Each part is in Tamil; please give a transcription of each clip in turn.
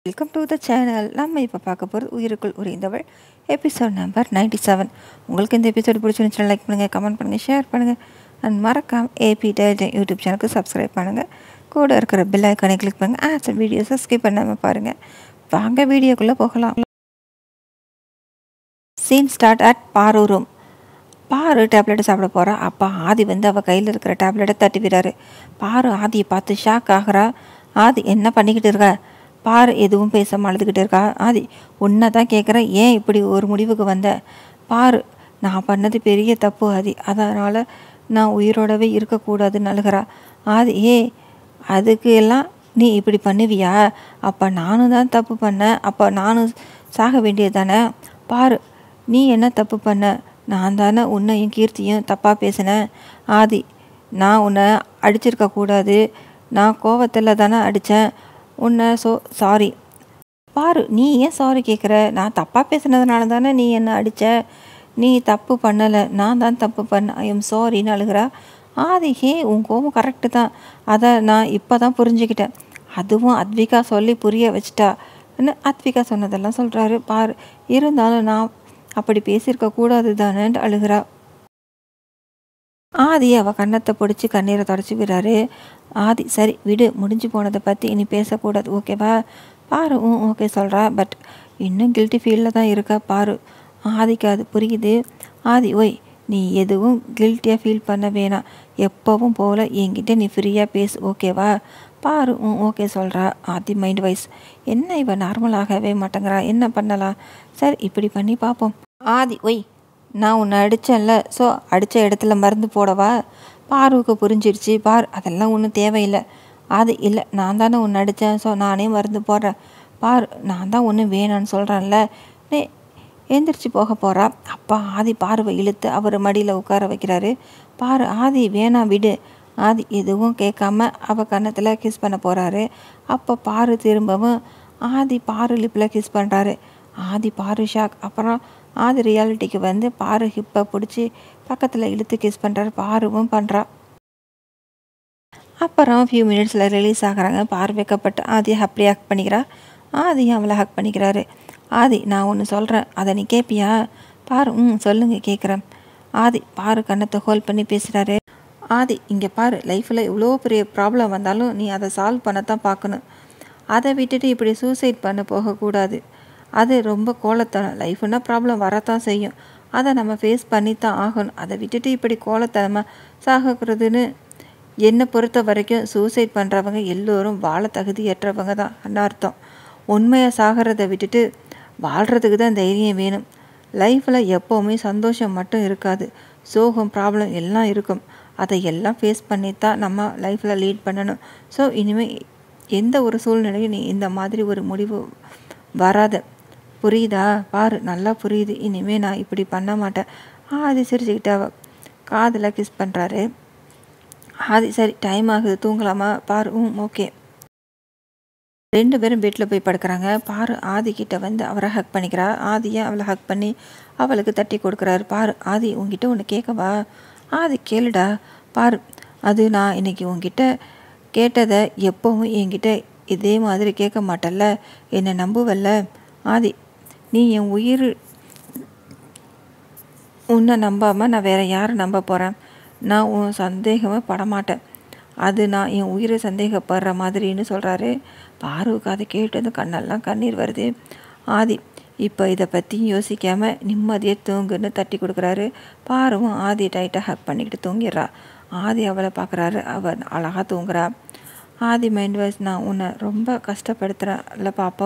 வெல்கம் டு த சேனல் நம்ம இப்போ பார்க்க போகிறது உயிருக்குள் உறைந்தவள் எபிசோட் நம்பர் 97 செவன் உங்களுக்கு இந்த எபிசோடு பிடிச்சிருந்துச்சுன்னா லைக் பண்ணுங்கள் கமெண்ட் பண்ணுங்கள் ஷேர் பண்ணுங்கள் அண்ட் மறக்காம ஏபி டேஜன் யூடியூப் சேனலுக்கு சப்ஸ்கிரைப் பண்ணுங்கள் கூட இருக்கிற பெல் ஐக்கானை கிளிக் பண்ணுங்கள் ஆட்ஸ் வீடியோஸை ஸ்கிப் பண்ணாமல் பாருங்கள் வாங்க வீடியோக்குள்ளே போகலாம் scene start at Paru room Paru tablet சாப்பிட போகிறா அப்பா ஆதி வந்து அவள் கையில் இருக்கிற டேப்லெட்டை தட்டி விடுறாரு பாரு ஆதியை பார்த்து ஷாக் ஆகுறா ஆதி என்ன பண்ணிக்கிட்டு இருக்க பாரு எதுவும் பேசாம அழுதுகிட்டு இருக்கா ஆதி உன்னை தான் கேட்குறேன் ஏன் இப்படி ஒரு முடிவுக்கு வந்த பாரு நான் பண்ணது பெரிய தப்பு ஆதி அதனால் நான் உயிரோடவே இருக்கக்கூடாதுன்னு அழுகிறா ஆதி ஏ அதுக்கு எல்லாம் நீ இப்படி பண்ணுவியா அப்போ நானும் தான் தப்பு பண்ணேன் அப்போ நானும் சாக வேண்டியது தானே பாரு நீ என்ன தப்பு பண்ண நான் தானே உன்னையும் கீர்த்தியும் தப்பாக பேசினேன் ஆதி நான் உன்னை அடிச்சிருக்க கூடாது நான் கோவத்தில் தானே அடித்தேன் உன்னை ஸோ சாரி பாரு நீ ஏன் சாரி கேட்குற நான் தப்பாக பேசுனதுனால தானே நீ என்னை அடித்த நீ தப்பு பண்ணலை நான் தான் தப்பு பண்ண ஐ எம் சாரின்னு அழுகிறா ஆதி ஹே உன் கோபம் கரெக்டு தான் அதை நான் இப்போ தான் புரிஞ்சுக்கிட்டேன் அதுவும் அத்விகா சொல்லி புரிய வச்சிட்டா அத்விகா சொன்னதெல்லாம் சொல்கிறாரு பாரு இருந்தாலும் நான் அப்படி பேசியிருக்க கூடாது தானேன்ட்டு அழுகிறா ஆதி அவள் கன்னத்தை பிடிச்சி கண்ணீரை தொடச்சி விடுறாரு ஆதி சரி விடு முடிஞ்சு போனதை பற்றி இனி பேசக்கூடாது ஓகேவா பாரு ம் ஓகே சொல்கிறா பட் இன்னும் கில்ட்டி ஃபீல்டில் தான் இருக்கா பாரு ஆதிக்கு அது புரியுது ஆதி ஒய் நீ எதுவும் கில்ட்டியாக ஃபீல் பண்ண வேணாம் எப்போவும் போல் என்கிட்ட நீ ஃப்ரீயாக பேசு ஓகேவா பாரு ம் ஓகே சொல்கிறா ஆதி மைண்ட் வைஸ் என்ன இவன் நார்மலாகவே மாட்டேங்கிறா என்ன பண்ணலாம் சரி இப்படி பண்ணி பார்ப்போம் ஆதி ஒய் நான் உன்னை அடித்தேன்ல ஸோ அடித்த இடத்துல மருந்து போடவா பாருவுக்கு புரிஞ்சிடுச்சு பார் அதெல்லாம் ஒன்றும் தேவையில்லை அது இல்லை நான் தானே உன்னை அடித்தேன் ஸோ நானே மருந்து போடுறேன் பார் நான் தான் ஒன்றும் வேணான்னு சொல்கிறேன்ல நீ எந்திரிச்சு போக போகிறா அப்பா ஆதி பார்வை இழுத்து அவர் மடியில் உட்கார வைக்கிறாரு பாரு ஆதி வேணாம் விடு ஆதி எதுவும் கேட்காம அவள் கன்னத்தில் கிஸ் பண்ண போகிறாரு அப்போ பாரு திரும்பவும் ஆதி பாரு லிப்பில் கிஸ் பண்ணுறாரு ஆதி பாரு ஷாக் அப்புறம் ஆதி ரியாலிட்டிக்கு வந்து பாரு ஹிப்பை பிடிச்சி பக்கத்தில் இழுத்து கிஸ் பண்ணுறாரு பாருவும் பண்ணுறா அப்புறம் ஃபியூ மினிட்ஸில் ரிலீஸ் ஆகுறாங்க பார் வைக்கப்பட்டு ஆதி ஹாப்பி ஹக் பண்ணிக்கிறா ஆதியும் அவளை ஹக் பண்ணிக்கிறாரு ஆதி நான் ஒன்று சொல்கிறேன் அதை நீ கேட்பியா பாரு ம் சொல்லுங்க கேட்குறேன் ஆதி பாரு கண்ணத்தை ஹோல்ட் பண்ணி பேசுகிறாரு ஆதி இங்கே பாரு லைஃப்பில் இவ்வளோ பெரிய ப்ராப்ளம் வந்தாலும் நீ அதை சால்வ் பண்ண தான் பார்க்கணும் அதை விட்டுட்டு இப்படி சூசைட் பண்ண போகக்கூடாது அது ரொம்ப கோலத்தனம் லைஃப்னா ப்ராப்ளம் வரத்தான் செய்யும் அதை நம்ம ஃபேஸ் பண்ணி தான் ஆகணும் அதை விட்டுட்டு இப்படி கோலத்தனமாக சாகக்கிறதுன்னு என்னை பொறுத்த வரைக்கும் சூசைட் பண்ணுறவங்க எல்லோரும் வாழ தகுதியற்றவங்க தான் அர்த்தம் உண்மையாக சாகிறத விட்டுட்டு வாழ்கிறதுக்கு தான் தைரியம் வேணும் லைஃப்பில் எப்போவுமே சந்தோஷம் மட்டும் இருக்காது சோகம் ப்ராப்ளம் எல்லாம் இருக்கும் அதை எல்லாம் ஃபேஸ் பண்ணி தான் நம்ம லைஃப்பில் லீட் பண்ணணும் ஸோ இனிமேல் எந்த ஒரு சூழ்நிலையும் நீ இந்த மாதிரி ஒரு முடிவு வராத புரியுதா பாரு நல்லா புரியுது இனிமேல் நான் இப்படி பண்ண மாட்டேன் ஆதி சிரிச்சுக்கிட்ட காதில் கிஸ் பண்ணுறாரு ஆதி சரி டைம் ஆகுது தூங்கலாமா பாரு ம் ஓகே ரெண்டு பேரும் பெட்டில் போய் படுக்கிறாங்க பாரு ஆதி கிட்ட வந்து அவரை ஹக் பண்ணிக்கிறா ஆதியை அவளை ஹக் பண்ணி அவளுக்கு தட்டி கொடுக்குறாரு பாரு ஆதி உங்ககிட்ட ஒன்று கேட்கவா ஆதி கேளுடா பாரு அது நான் இன்னைக்கு உங்ககிட்ட கேட்டதை எப்போவும் என்கிட்ட இதே மாதிரி கேட்க மாட்டல்ல என்னை நம்புவல்ல ஆதி நீ என் உயிர் உன்னை நம்பாமல் நான் வேறு யாரை நம்ப போகிறேன் நான் உன் சந்தேகமே படமாட்டேன் அது நான் என் உயிரை சந்தேகப்படுற மாதிரின்னு சொல்கிறாரு பாருவுக்கு அதை கேட்டது கண்ணெல்லாம் கண்ணீர் வருது ஆதி இப்போ இதை பற்றி யோசிக்காமல் நிம்மதியாக தூங்குன்னு தட்டி கொடுக்குறாரு பாருவும் ஆதி டைட்டாக ஹக் பண்ணிக்கிட்டு தூங்கிடுறா ஆதி அவளை பார்க்குறாரு அவள் அழகாக தூங்குறா ஆதி மைண்ட் வைஸ் நான் உன்னை ரொம்ப கஷ்டப்படுத்துகிறேன்ல பாப்பா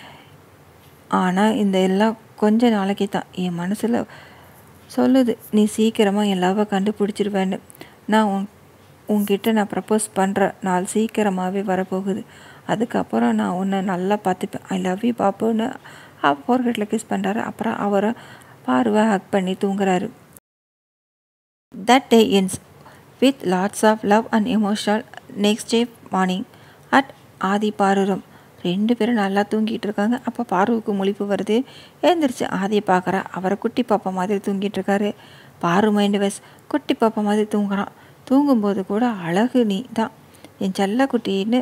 ஆனால் இந்த எல்லாம் கொஞ்ச நாளைக்கு தான் என் மனசில் சொல்லுது நீ சீக்கிரமாக என் லவ்வை கண்டுபிடிச்சிருவேன்னு நான் உன் உன்கிட்ட நான் ப்ரப்போஸ் பண்ணுற நாள் சீக்கிரமாகவே வரப்போகுது அதுக்கப்புறம் நான் உன்னை நல்லா பார்த்துப்பேன் ஐ லவ் யூ பாப்புன்னு ஃபோர்கெட்டில் கிஸ் பண்ணுறாரு அப்புறம் அவரை பார்வை ஹக் பண்ணி தூங்குறாரு that day ends with lots of love and emotional next day morning at Aadhi பாரூரம் ரெண்டு பேரும் நல்லா தூங்கிட்டு இருக்காங்க அப்போ பார்வுக்கு முழிப்பு வருது எழுந்திரிச்சு ஆதியை பார்க்குறா அவரை குட்டி பாப்பா மாதிரி தூங்கிட்டு இருக்காரு பாரு மைண்ட் வைஸ் குட்டி பாப்பா மாதிரி தூங்குறான் தூங்கும்போது கூட அழகு நீ தான் என் செல்ல குட்டின்னு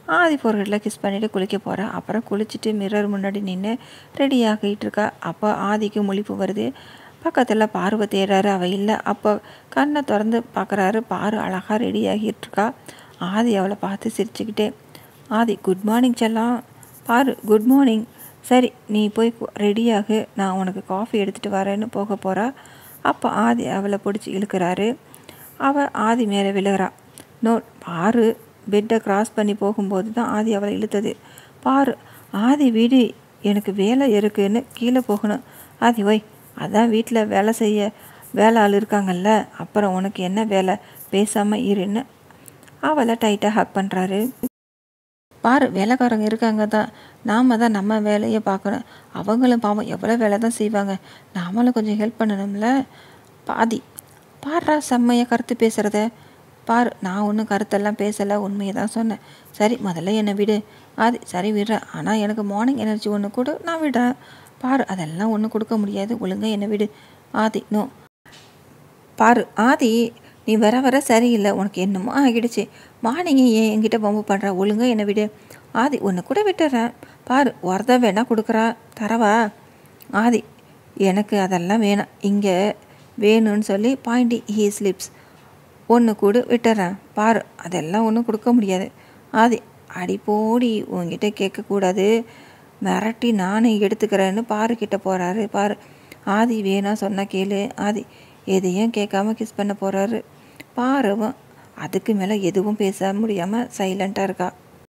ஆதி ஃபோர்ஹெட்டில் கிஸ் பண்ணிவிட்டு குளிக்க போகிறா அப்புறம் குளிச்சுட்டு மிரர் முன்னாடி நின்று ரெடி ஆகிட்டு இருக்கா அப்போ ஆதிக்கு முழிப்பு வருது பக்கத்தில் பார்வை தேடுறாரு அவள் இல்லை அப்போ கண்ணை திறந்து பார்க்குறாரு பாரு அழகாக ரெடி ஆகிட்டு இருக்கா ஆதி அவளை பார்த்து சிரிச்சுக்கிட்டே ஆதி குட் மார்னிங் செல்லாம் பாரு குட் மார்னிங் சரி நீ போய் ரெடியாகு நான் உனக்கு காஃபி எடுத்துகிட்டு வரேன்னு போக போகிறா அப்போ ஆதி அவளை பிடிச்சி இழுக்கிறாரு அவள் ஆதி மேலே விழுகிறா நோ பாரு பெட்டை கிராஸ் பண்ணி போகும்போது தான் ஆதி அவளை இழுத்தது பாரு ஆதி வீடு எனக்கு வேலை இருக்குன்னு கீழே போகணும் ஆதி ஒய் அதான் வீட்டில் வேலை செய்ய வேலை ஆள் இருக்காங்கல்ல அப்புறம் உனக்கு என்ன வேலை பேசாமல் இருன்னு அவளை டைட்டாக ஹக் பண்ணுறாரு பாரு வேலைக்காரங்க இருக்காங்க தான் நாம் தான் நம்ம வேலையை பார்க்கணும் அவங்களும் பாவம் எவ்வளோ வேலை தான் செய்வாங்க நாமளும் கொஞ்சம் ஹெல்ப் பண்ணணும்ல பாதி பாடுறா செம்மையாக கருத்து பேசுகிறத பாரு நான் ஒன்றும் கருத்தெல்லாம் பேசலை உண்மையை தான் சொன்னேன் சரி முதல்ல என்னை விடு ஆதி சரி விடுறேன் ஆனால் எனக்கு மார்னிங் எனர்ஜி ஒன்று கூட நான் விடுறேன் பாரு அதெல்லாம் ஒன்றும் கொடுக்க முடியாது ஒழுங்காக என்னை விடு ஆதி நோ பாரு ஆதி நீ வர வர சரியில்லை உனக்கு என்னமோ ஆகிடுச்சு மார்னிங்கே ஏன் என்கிட்ட பம்பு பண்ணுற ஒழுங்காக என்னை விடு ஆதி ஒன்று கூட விட்டுறேன் பாரு உரத வேணா கொடுக்குறா தரவா ஆதி எனக்கு அதெல்லாம் வேணாம் இங்கே வேணும்னு சொல்லி பாயிண்டி ஹீ ஸ்லிப்ஸ் ஒன்று கூட விட்டுறேன் பாரு அதெல்லாம் ஒன்றும் கொடுக்க முடியாது ஆதி அடி போடி உங்ககிட்ட கேட்கக்கூடாது மிரட்டி நானே எடுத்துக்கிறேன்னு பாரு கிட்ட போகிறாரு பாரு ஆதி வேணா சொன்ன கேளு ஆதி எதையும் கேட்காம கிஸ் பண்ண போகிறாரு பாருவும் அதுக்கு மேலே எதுவும் பேச முடியாமல் சைலண்ட்டாக இருக்கா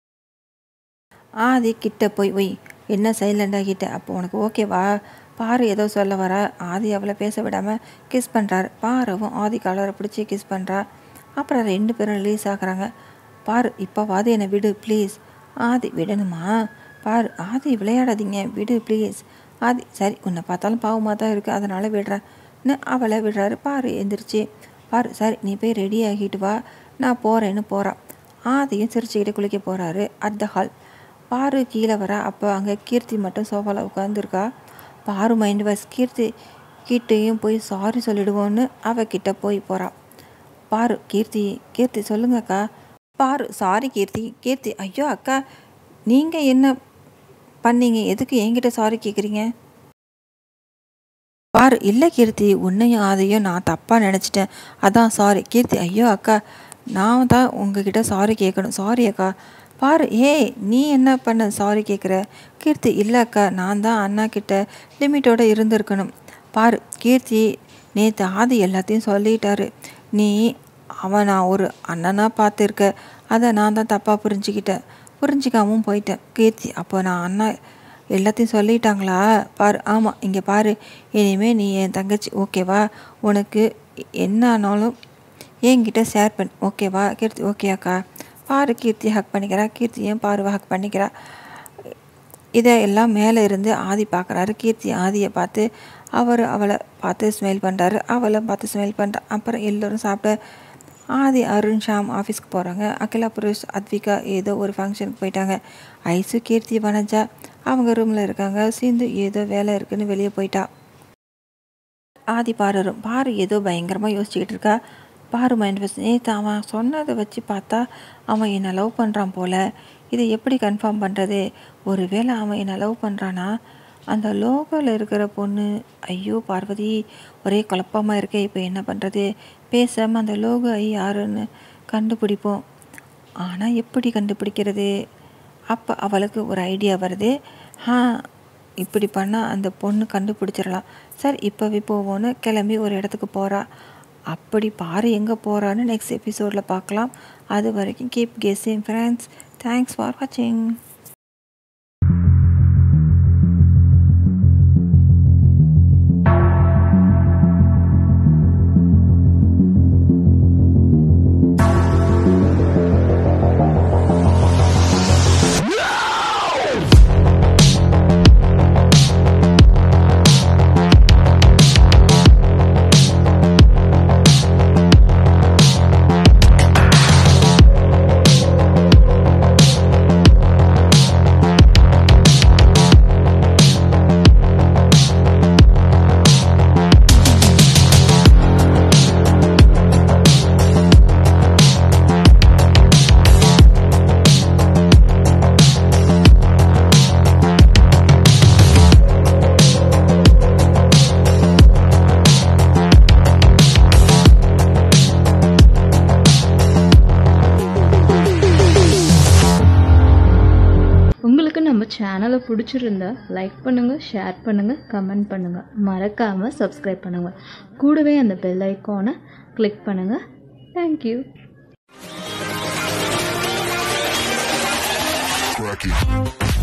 ஆதி கிட்ட போய் ஒய் என்ன சைலண்ட் ஆகிட்ட அப்போ உனக்கு ஓகேவா பாரு ஏதோ சொல்ல வர ஆதி அவளை பேச விடாமல் கிஸ் பண்ணுறாரு பாருவும் ஆதி கலரை பிடிச்சி கிஸ் பண்ணுறா அப்புறம் ரெண்டு பேரும் ரிலீஸ் ஆகுறாங்க பாரு இப்போவாது என்னை விடு ப்ளீஸ் ஆதி விடணுமா பாரு ஆதி விளையாடாதீங்க விடு ப்ளீஸ் ஆதி சரி உன்னை பார்த்தாலும் பாவமாக தான் இருக்குது அதனால் விடுறேன்னு அவளை விடுறாரு பாரு எந்திரிச்சு பாரு சரி நீ போய் ரெடி ஆகிட்டு வா நான் போகிறேன்னு போகிறான் ஆதியும் சிரிச்சுக்கிட்டு குளிக்க போகிறாரு அட் த ஹால் பாரு கீழே வர அப்போ அங்கே கீர்த்தி மட்டும் சோஃபாவில் உட்காந்துருக்கா பாரு மைண்ட் வாய்ஸ் கீர்த்தி கிட்டேயும் போய் சாரி சொல்லிடுவோன்னு அவகிட்ட போய் போகிறான் பாரு கீர்த்தி கீர்த்தி சொல்லுங்கக்கா பாரு சாரி கீர்த்தி கீர்த்தி ஐயோ அக்கா நீங்கள் என்ன பண்ணீங்க எதுக்கு என்கிட்ட சாரி கேட்குறீங்க பாரு இல்லை கீர்த்தி உன்னையும் அதையும் நான் தப்பாக நினச்சிட்டேன் அதான் சாரி கீர்த்தி ஐயோ அக்கா நான் தான் உங்ககிட்ட சாரி கேட்கணும் சாரி அக்கா பாரு ஏய் நீ என்ன பண்ண சாரி கேட்குற கீர்த்தி இல்லை அக்கா நான் தான் அண்ணா கிட்ட லிமிட்டோட இருந்திருக்கணும் பாரு கீர்த்தி நேற்று ஆதி எல்லாத்தையும் சொல்லிட்டாரு நீ அவன் நான் ஒரு அண்ணனாக பார்த்துருக்க அதை நான் தான் தப்பாக புரிஞ்சுக்கிட்டேன் புரிஞ்சிக்காமல் போயிட்டேன் கீர்த்தி அப்போ நான் அண்ணா எல்லாத்தையும் சொல்லிட்டாங்களா பாரு ஆமாம் இங்கே பாரு இனிமேல் நீ என் தங்கச்சி ஓகேவா உனக்கு என்ன ஆனாலும் என்கிட்ட ஷேர் பண்ணு ஓகேவா கீர்த்தி ஓகே அக்கா பாரு கீர்த்தி ஹக் பண்ணிக்கிறா கீர்த்தியும் பாருவை ஹக் பண்ணிக்கிறா இதை எல்லாம் மேலே இருந்து ஆதி பார்க்குறாரு கீர்த்தி ஆதியை பார்த்து அவர் அவளை பார்த்து ஸ்மெல் பண்ணுறாரு அவளை பார்த்து ஸ்மெல் பண்ணுறா அப்புறம் எல்லோரும் சாப்பிட ஆதி அருண் ஷாம் ஆஃபீஸ்க்கு போகிறாங்க அகிலா புருஷ் அத்விகா ஏதோ ஒரு ஃபங்க்ஷனுக்கு போயிட்டாங்க ஐசு கீர்த்தி வனஜா அவங்க ரூமில் இருக்காங்க சிந்து ஏதோ வேலை இருக்குன்னு வெளியே போயிட்டா ஆதி பாரரும் பாரு ஏதோ பயங்கரமாக யோசிச்சுக்கிட்டு இருக்கா பாரு மைண்ட் வாஷ் நேற்று அவன் சொன்னதை வச்சு பார்த்தா அவன் என்னை லவ் பண்ணுறான் போல் இதை எப்படி கன்ஃபார்ம் பண்ணுறது ஒருவேளை அவன் என்னை லவ் பண்ணுறானா அந்த லோகோவில் இருக்கிற பொண்ணு ஐயோ பார்வதி ஒரே குழப்பமாக இருக்கே இப்போ என்ன பண்ணுறது பேசாமல் அந்த லோகோ ஐ யாருன்னு கண்டுபிடிப்போம் ஆனால் எப்படி கண்டுபிடிக்கிறது அப்போ அவளுக்கு ஒரு ஐடியா வருது ஆ இப்படி பண்ணால் அந்த பொண்ணு கண்டுபிடிச்சிடலாம் சரி இப்போவே போவோன்னு கிளம்பி ஒரு இடத்துக்கு போகிறா அப்படி பாரு எங்கே போகிறான்னு நெக்ஸ்ட் எபிசோடில் பார்க்கலாம் அது வரைக்கும் keep guessing friends thanks for வாட்சிங் சேனலை பிடிச்சிருந்தா லைக் பண்ணுங்கள் ஷேர் பண்ணுங்கள் கமெண்ட் பண்ணுங்கள் மறக்காமல் சப்ஸ்கிரைப் பண்ணுங்கள் கூடவே அந்த பெல் ஐக்கானை கிளிக் பண்ணுங்கள் தேங்க்யூ Cracky.